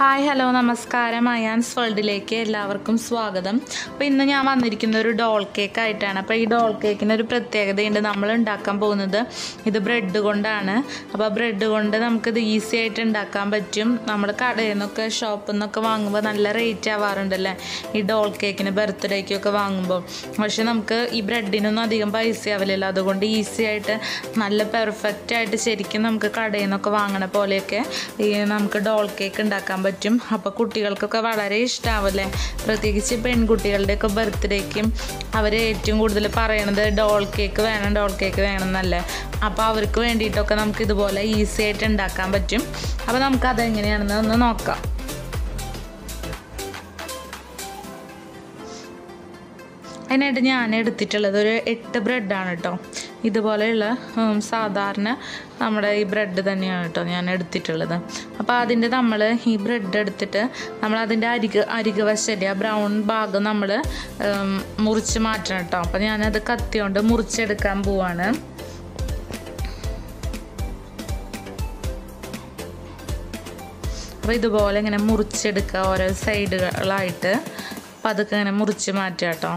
hi hello നമസ്കാരം അയാൻസ് വേൾഡിലേക്ക് എല്ലാവർക്കും സ്വാഗതം അപ്പോൾ ഇന്ന് ഞാൻ വന്നിരിക്കുന്ന ഒരു ഡോൾ കേക്ക് ആയിട്ടാണ് അപ്പോൾ ഈ ഡോൾ കേക്കിന് ഒരു പ്രത്യേകതയുണ്ട് നമ്മൾ ഉണ്ടാക്കാൻ പോകുന്നത് ഇത് ബ്രെഡ് കൊണ്ടാണ് അപ്പോൾ ബ്രെഡ് കൊണ്ട് നമുക്കിത് ഈസി ആയിട്ട് ഉണ്ടാക്കാൻ പറ്റും നമ്മൾ കടയിൽ നിന്നൊക്കെ ഷോപ്പിൽ നിന്നൊക്കെ വാങ്ങുമ്പോൾ നല്ല റേറ്റ് ആവാറുണ്ടല്ലേ ഈ ഡോൾ കേക്കിന് ബർത്ത്ഡേക്കൊക്കെ വാങ്ങുമ്പോൾ പക്ഷെ നമുക്ക് ഈ ബ്രെഡിനൊന്നും അധികം പൈസ ആവില്ലല്ലോ അതുകൊണ്ട് ഈസി ആയിട്ട് നല്ല പെർഫെക്റ്റ് ആയിട്ട് ശരിക്കും നമുക്ക് കടയിൽ നിന്നൊക്കെ വാങ്ങണ പോലെയൊക്കെ ഈ നമുക്ക് ഡോൾ കേക്ക് ഉണ്ടാക്കാൻ പറ്റും അപ്പോൾ കുട്ടികൾക്കൊക്കെ വളരെ ഇഷ്ടാവില്ലേ പ്രത്യേകിച്ച് പെൺകുട്ടികളുടെയൊക്കെ ബർത്ത്ഡേക്കും അവർ ഏറ്റവും കൂടുതൽ പറയണത് ഡോൾ കേക്ക് വേണം ഡോൾ കേക്ക് വേണം എന്നല്ലേ അപ്പോൾ അവർക്ക് വേണ്ടിയിട്ടൊക്കെ നമുക്ക് ഇതുപോലെ ഈസി ആയിട്ട് ഉണ്ടാക്കാൻ പറ്റും അപ്പോൾ നമുക്ക് അതെങ്ങനെയാണെന്ന് ഒന്ന് നോക്കാം അതിനായിട്ട് ഞാൻ എടുത്തിട്ടുള്ളത് ഒരു എട്ട് ബ്രെഡാണ് കേട്ടോ ഇതുപോലെയുള്ള ഉം, സാധാരണ നമ്മുടെ ഈ ബ്രെഡ് തന്നെയാണ് കേട്ടോ ഞാൻ എടുത്തിട്ടുള്ളത് അപ്പോൾ അതിൻ്റെ നമ്മൾ ഈ ബ്രെഡ് എടുത്തിട്ട് നമ്മൾ അതിൻ്റെ അരിക് അരിക് വശല്ലേ ആ ബ്രൗൺ ഭാഗം നമ്മൾ മുറിച്ച് മാറ്റണം കേട്ടോ അപ്പോൾ ഞാനത് കത്തി കൊണ്ട് മുറിച്ചെടുക്കാൻ പോവാണ് അപ്പോൾ ഇതുപോലെ ഇങ്ങനെ മുറിച്ചെടുക്കുക ഓരോ സൈഡുകളായിട്ട് അപ്പോൾ അതൊക്കെ ഇങ്ങനെ മുറിച്ച് മാറ്റുക കേട്ടോ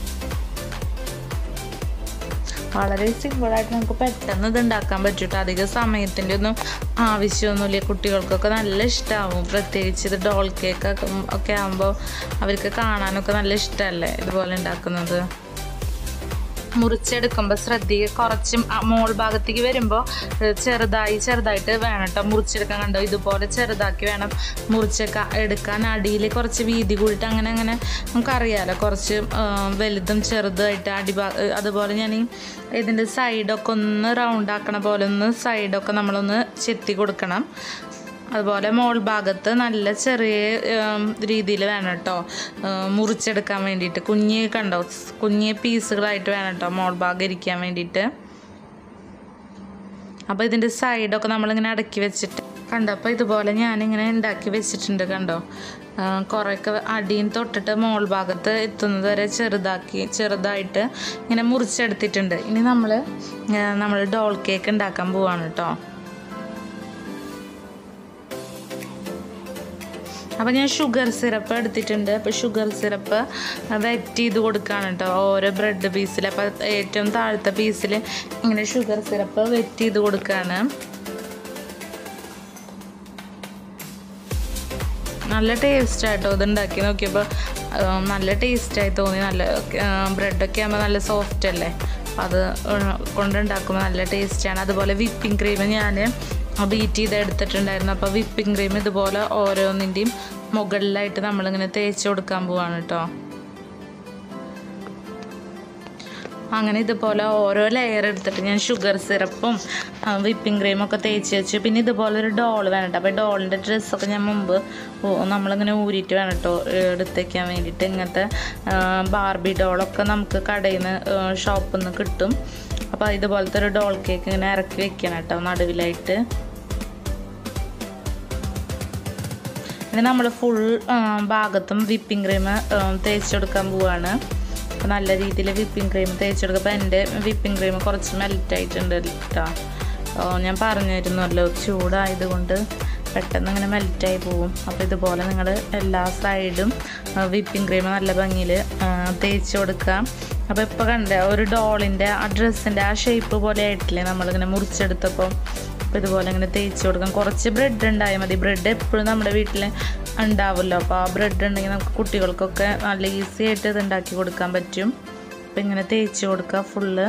വളരെ സിമ്പിളായിട്ട് നമുക്ക് പെട്ടെന്ന് ഇത് ഉണ്ടാക്കാൻ പറ്റും കേട്ടോ അധികം സമയത്തിൻ്റെ ഒന്നും ആവശ്യമൊന്നുമില്ല കുട്ടികൾക്കൊക്കെ നല്ല ഇഷ്ടമാവും പ്രത്യേകിച്ച് ഇത് ഡോൾ കേക്ക് ഒക്കെ ആകുമ്പോൾ അവർക്ക് കാണാനൊക്കെ നല്ല ഇഷ്ടമല്ലേ ഇതുപോലെ ഉണ്ടാക്കുന്നത് മുറിച്ചെടുക്കുമ്പോൾ ശ്രദ്ധിക്കുക കുറച്ച് ആ മോൾ ഭാഗത്തേക്ക് വരുമ്പോൾ ചെറുതായി ചെറുതായിട്ട് വേണം കേട്ടോ മുറിച്ചെടുക്കാൻ കണ്ടോ ഇതുപോലെ ചെറുതാക്കി വേണം മുറിച്ചെടുക്കാൻ എടുക്കാൻ അടിയിൽ കുറച്ച് വീതി കൂടിയിട്ട് അങ്ങനെ അങ്ങനെ നമുക്കറിയാലോ കുറച്ച് ആ, വലുതും ചെറുതായിട്ട് അടിഭാ അതുപോലെ ഞാൻ ഈ ഇതിൻ്റെ സൈഡൊക്കെ ഒന്ന് റൗണ്ട് ആക്കണ പോലെ ഒന്ന് സൈഡൊക്കെ നമ്മളൊന്ന് ചെത്തി കൊടുക്കണം അതുപോലെ മോൾ ഭാഗത്ത് നല്ല ചെറിയ രീതിയിൽ വേണം കേട്ടോ മുറിച്ചെടുക്കാൻ വേണ്ടിയിട്ട് കുഞ്ഞ് കണ്ടോ കുഞ്ഞ് പീസുകളായിട്ട് വേണം കേട്ടോ മോൾ ഭാഗം ഇരിക്കാൻ വേണ്ടിയിട്ട് അപ്പോൾ ഇതിൻ്റെ സൈഡൊക്കെ നമ്മളിങ്ങനെ അടക്കി വെച്ചിട്ട് കണ്ടോ അപ്പോൾ ഇതുപോലെ ഞാനിങ്ങനെ ഉണ്ടാക്കി വെച്ചിട്ടുണ്ട് കണ്ടോ ആ, കുറേയൊക്കെ അടിയും തൊട്ടിട്ട് മോൾ ഭാഗത്ത് എത്തുന്നത് വരെ ചെറുതാക്കി ചെറുതായിട്ട് ഇങ്ങനെ മുറിച്ചെടുത്തിട്ടുണ്ട് ഇനി നമ്മൾ നമ്മൾ ഡോൾ കേക്ക് ഉണ്ടാക്കാൻ പോവാണ് കേട്ടോ അപ്പോൾ ഞാൻ ഷുഗർ സിറപ്പ് എടുത്തിട്ടുണ്ട് അപ്പോൾ ഷുഗർ സിറപ്പ് വെറ്റ് ചെയ്ത് കൊടുക്കുകയാണ് കേട്ടോ ഓരോ ബ്രെഡ് പീസിൽ അപ്പോൾ ഏറ്റവും താഴത്തെ പീസിൽ ഇങ്ങനെ ഷുഗർ സിറപ്പ് വെറ്റ് ചെയ്ത് കൊടുക്കുകയാണ് നല്ല ടേസ്റ്റ് ആയിട്ടോ ഇത് ഉണ്ടാക്കി നോക്കിയപ്പോൾ ആ, നല്ല ടേസ്റ്റായി തോന്നി നല്ല ബ്രെഡൊക്കെ ആകുമ്പോൾ നല്ല സോഫ്റ്റ് അല്ലേ അപ്പോൾ അത് കൊണ്ടുണ്ടാക്കുമ്പോൾ നല്ല ടേസ്റ്റാണ് അതുപോലെ വിപ്പിംഗ് ക്രീം ഞാൻ ബീറ്റ് ചെയ്ത് എടുത്തിട്ടുണ്ടായിരുന്നു അപ്പോൾ വിപ്പിംഗ് ക്രീം ഇതുപോലെ ഓരോന്നിൻ്റെയും മുകളിലായിട്ട് നമ്മളിങ്ങനെ തേച്ച് കൊടുക്കാൻ പോവാണ് കേട്ടോ അങ്ങനെ ഇതുപോലെ ഓരോ ലെയർ എടുത്തിട്ട് ഞാൻ ഷുഗർ സിറപ്പും വിപ്പിംഗ് ക്രീമും ഒക്കെ തേച്ച് വെച്ചു പിന്നെ ഇതുപോലെ ഒരു ഡോൾ വേണം കേട്ടോ അപ്പോൾ ഡോളിൻ്റെ ഡ്രസ്സൊക്കെ ഞാൻ മുമ്പ് ഓ- നമ്മളിങ്ങനെ ഊരിയിട്ട് വേണം കേട്ടോ എടുത്ത് വയ്ക്കാൻ വേണ്ടിയിട്ട് ഇങ്ങനത്തെ ആ, ബാർബി ഡോളൊക്കെ നമുക്ക് കടയിൽ നിന്ന് ഷോപ്പിൽ നിന്ന് കിട്ടും അപ്പോൾ ഇതുപോലത്തെ ഒരു ഡോൾ കേക്ക് ഇങ്ങനെ ഇറക്കി വെക്കണം കേട്ടോ നടുവിലായിട്ട് ഇനി നമ്മൾ ഫുൾ ഭാഗത്തും വിപ്പിംഗ് ക്രീം തേച്ച് കൊടുക്കാൻ പോവാണ് അപ്പോൾ നല്ല രീതിയിൽ വിപ്പിംഗ് ക്രീം തേച്ച് കൊടുക്കുക അപ്പോൾ എൻ്റെ വിപ്പിംഗ് ക്രീം കുറച്ച് മെൽറ്റ് ആയിട്ടുണ്ട് കേട്ടോ ഓ, ഞാൻ പറഞ്ഞിരുന്നല്ലോ ചൂടായതുകൊണ്ട് പെട്ടെന്ന് ഇങ്ങനെ മെൽറ്റായി പോവും അപ്പോൾ ഇതുപോലെ നിങ്ങൾ എല്ലാ സൈഡും വിപ്പിംഗ് ക്രീം നല്ല ഭംഗിയിൽ തേച്ച് കൊടുക്കുക അപ്പോൾ ഇപ്പോൾ കണ്ട ഒരു ഡോളിൻ്റെ ആ ഡ്രസ്സിൻ്റെ ആ ഷേപ്പ് പോലെ ആയിട്ടില്ലേ നമ്മളിങ്ങനെ മുറിച്ചെടുത്തപ്പോൾ അപ്പോൾ ഇതുപോലെ ഇങ്ങനെ തേച്ച് കൊടുക്കാം കുറച്ച് ബ്രെഡ് ഉണ്ടായാൽ മതി ബ്രെഡ് എപ്പോഴും നമ്മുടെ വീട്ടിൽ ഉണ്ടാവുമല്ലോ അപ്പോൾ ആ ബ്രെഡ് ഉണ്ടെങ്കിൽ നമുക്ക് കുട്ടികൾക്കൊക്കെ നല്ല ഈസി ആയിട്ട് ഇത് ഉണ്ടാക്കി കൊടുക്കാൻ പറ്റും അപ്പോൾ ഇങ്ങനെ തേച്ച് കൊടുക്കുക ഫുള്ള്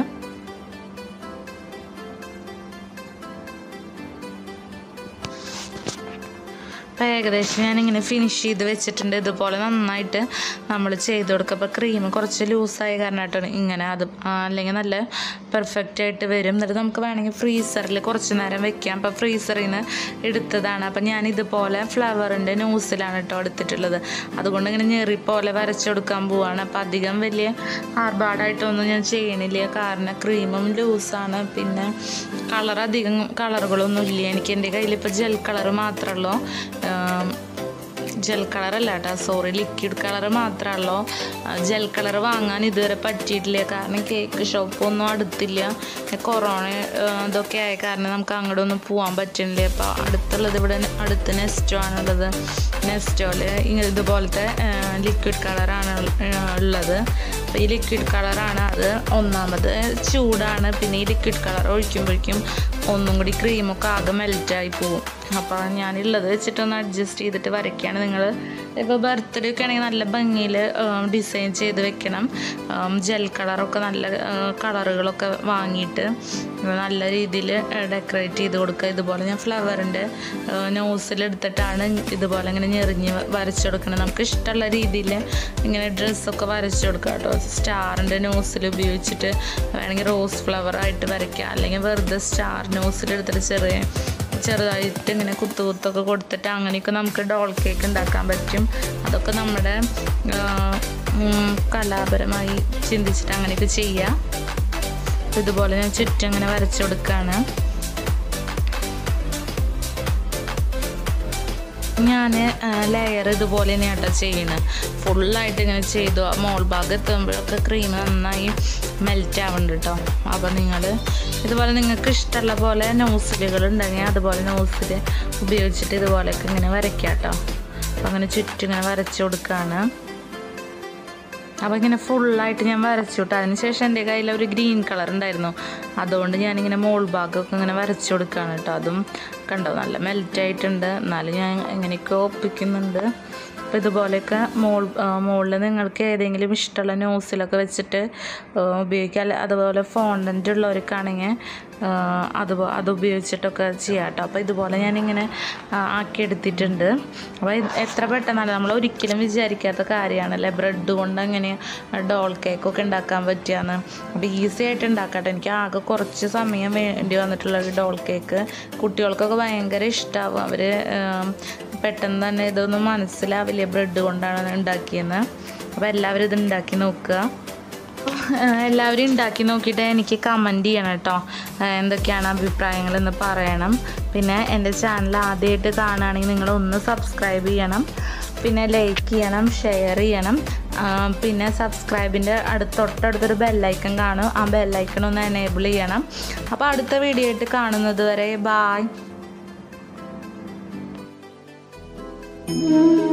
അപ്പോൾ ഏകദേശം ഞാനിങ്ങനെ ഫിനിഷ് ചെയ്ത് വെച്ചിട്ടുണ്ട് ഇതുപോലെ നന്നായിട്ട് നമ്മൾ ചെയ്ത് കൊടുക്കുക അപ്പോൾ ക്രീം കുറച്ച് ലൂസായ കാരണമായിട്ടാണ് ഇങ്ങനെ അത് ആ, അല്ലെങ്കിൽ നല്ല പെർഫെക്റ്റ് ആയിട്ട് വരും എന്നിട്ട് നമുക്ക് വേണമെങ്കിൽ ഫ്രീസറിൽ കുറച്ച് നേരം വെക്കാം അപ്പോൾ ഫ്രീസറിൽ നിന്ന് എടുത്തതാണ് അപ്പോൾ ഞാൻ ഇതുപോലെ ഫ്ലവറിൻ്റെ ന്യൂസിലാണ് കേട്ടോ എടുത്തിട്ടുള്ളത് അതുകൊണ്ട് ഇങ്ങനെ ഞെറി പോലെ വരച്ചു കൊടുക്കാൻ പോവാണ് അപ്പോൾ അധികം വലിയ ആർഭാടായിട്ടൊന്നും ഞാൻ ചെയ്യണില്ല കാരണം ക്രീമും ലൂസാണ് പിന്നെ കളർ അധികം കളറുകളൊന്നും ഇല്ല എനിക്ക് എൻ്റെ കയ്യിൽ ഇപ്പോൾ ജെൽ കളർ മാത്രമേ ഉള്ളൂ ആം, ജെൽ കളർ അല്ല കേട്ടോ സോറി ലിക്വിഡ് കളർ മാത്രമല്ലോ ജെൽ കളർ വാങ്ങാൻ ഇതുവരെ പറ്റിയിട്ടില്ല കാരണം കേക്ക് ഷോപ്പൊന്നും അടുത്തില്ല കൊറോണ ഇതൊക്കെ ആയ കാരണം നമുക്ക് അങ്ങോട്ടൊന്നും പോകാൻ പറ്റുന്നില്ല അപ്പോൾ അടുത്തുള്ളത് ഇവിടെ അടുത്ത് നെസ്റ്റോ ആണുള്ളത് നെസ്റ്റോയിൽ ഇതുപോലത്തെ ലിക്വിഡ് കളറാണ് ഉള്ളത് അപ്പോൾ ഈ ലിക്വിഡ് കളറാണ് അത് ഒന്നാമത് ചൂടാണ് പിന്നെ ഈ ലിക്വിഡ് കളർ ഒഴിക്കുമ്പോഴേക്കും ഒന്നും കൂടി ക്രീമൊക്കെ ആകെ മെൽറ്റായി പോകും അപ്പോൾ ഞാനുള്ളത് വെച്ചിട്ടൊന്ന് അഡ്ജസ്റ്റ് ചെയ്തിട്ട് വരയ്ക്കുകയാണ് നിങ്ങൾ ഇപ്പോൾ ബർത്ത്ഡേ ഒക്കെ ആണെങ്കിൽ നല്ല ഭംഗിയിൽ ഡിസൈൻ ചെയ്ത് വെക്കണം ജെൽ കളറൊക്കെ നല്ല കളറുകളൊക്കെ വാങ്ങിയിട്ട് നല്ല രീതിയിൽ ഡെക്കറേറ്റ് ചെയ്ത് കൊടുക്കുക ഇതുപോലെ ഞാൻ ഫ്ലവറിൻ്റെ നോസിലെടുത്തിട്ടാണ് ഇതുപോലെ ഇങ്ങനെ ഞെറിഞ്ഞ് വരച്ചു കൊടുക്കുന്നത് നമുക്ക് ഇഷ്ടമുള്ള രീതിയിൽ ഇങ്ങനെ ഡ്രസ്സൊക്കെ വരച്ചു കൊടുക്കുക കേട്ടോ സ്റ്റാറിൻ്റെ നോസിൽ ഉപയോഗിച്ചിട്ട് വേണമെങ്കിൽ റോസ് ഫ്ലവറായിട്ട് വരയ്ക്കുക അല്ലെങ്കിൽ വെറുതെ സ്റ്റാർ നോസിലെടുത്തിട്ട് ചെറിയ ചെറുതായിട്ട് ഇങ്ങനെ കുത്തു കുത്തൊക്കെ കൊടുത്തിട്ട് അങ്ങനെയൊക്കെ നമുക്ക് ഡോൾ കേക്ക് ഉണ്ടാക്കാൻ പറ്റും അതൊക്കെ നമ്മുടെ കലാപരമായി ചിന്തിച്ചിട്ട് അങ്ങനെയൊക്കെ ചെയ്യാം ഇതുപോലെ ഞാൻ ചുറ്റും അങ്ങനെ വരച്ചു കൊടുക്കുകയാണ് ഞാൻ ലെയർ ഇതുപോലെ തന്നെയാണ് കേട്ടോ ചെയ്യുന്നത് ഫുള്ളായിട്ട് ഇങ്ങനെ ചെയ്തു ആ മോൾ ഭാഗം എത്തുമ്പോഴൊക്കെ ക്രീം നന്നായി മെൽറ്റ് ആവുന്നുണ്ട് കേട്ടോ അപ്പോൾ നിങ്ങൾ ഇതുപോലെ നിങ്ങൾക്ക് ഇഷ്ടമുള്ള പോലെ നോസിലുകൾ ഉണ്ടെങ്കിൽ അതുപോലെ നോസിൽ ഉപയോഗിച്ചിട്ട് ഇതുപോലെയൊക്കെ ഇങ്ങനെ വരയ്ക്കാം കേട്ടോ അപ്പോൾ അങ്ങനെ ചുറ്റും ഇങ്ങനെ വരച്ചു കൊടുക്കുകയാണ് അപ്പോൾ ഇങ്ങനെ ഫുള്ളായിട്ട് ഞാൻ വരച്ചു വിട്ടു അതിന് ശേഷം എൻ്റെ കയ്യിൽ ഒരു ഗ്രീൻ കളർ ഉണ്ടായിരുന്നു അതുകൊണ്ട് ഞാനിങ്ങനെ മോൾ ഭാഗമൊക്കെ ഇങ്ങനെ വരച്ചു കൊടുക്കുകയാണ് കേട്ടോ അതും കണ്ടോ നല്ല മെൽറ്റായിട്ടുണ്ട് എന്നാലും ഞാൻ എങ്ങനെയൊക്കെ ഒപ്പിക്കുന്നുണ്ട് അപ്പോൾ ഇതുപോലെയൊക്കെ മോൾ മുകളിൽ നിങ്ങൾക്ക് ഏതെങ്കിലും ഇഷ്ടമുള്ള നോസിലൊക്കെ വെച്ചിട്ട് ഉപയോഗിക്കാം അല്ല അതുപോലെ ഫോണ്ടൻ്റ് ഉള്ളവർക്കാണെങ്കിൽ അത് അത് ഉപയോഗിച്ചിട്ടൊക്കെ ചെയ്യാം കേട്ടോ അപ്പോൾ ഇതുപോലെ ഞാനിങ്ങനെ ആക്കിയെടുത്തിട്ടുണ്ട് അപ്പോൾ എത്ര പെട്ടെന്നല്ല നമ്മൾ ഒരിക്കലും വിചാരിക്കാത്ത കാര്യമാണല്ലേ ബ്രെഡ് കൊണ്ട് അങ്ങനെ ഡോൾ കേക്കൊക്കെ ഉണ്ടാക്കാൻ പറ്റുകയെന്ന് അപ്പോൾ ഈസി ആയിട്ട് ഉണ്ടാക്കട്ടെ എനിക്ക് ആകെ കുറച്ച് സമയം വേണ്ടി വന്നിട്ടുള്ള ഒരു ഡോൾ കേക്ക് കുട്ടികൾക്കൊക്കെ ഭയങ്കര ഇഷ്ടമാവും അവർ പെട്ടെന്ന് തന്നെ ഇതൊന്നും മനസ്സിലാവില്ല ബ്രെഡ് കൊണ്ടാണ് ഉണ്ടാക്കിയെന്ന് അപ്പോൾ എല്ലാവരും ഇത് ഉണ്ടാക്കി നോക്കുക എല്ലാവരും ഉണ്ടാക്കി നോക്കിയിട്ട് എനിക്ക് കമൻറ്റ് ചെയ്യണം കേട്ടോ എന്തൊക്കെയാണ് അഭിപ്രായങ്ങൾ എന്ന് പറയണം പിന്നെ എൻ്റെ ചാനൽ ആദ്യമായിട്ട് കാണുകയാണെങ്കിൽ നിങ്ങൾ ഒന്ന് സബ്സ്ക്രൈബ് ചെയ്യണം പിന്നെ ലൈക്ക് ചെയ്യണം ഷെയർ ചെയ്യണം പിന്നെ സബ്സ്ക്രൈബിൻ്റെ അടുത്ത് തൊട്ടടുത്തൊരു ബെല്ലൈക്കൺ കാണും ആ ബെല്ലൈക്കൺ ഒന്ന് എനേബിൾ ചെയ്യണം അപ്പോൾ അടുത്ത വീഡിയോ ആയിട്ട് കാണുന്നത് വരെ ബായ്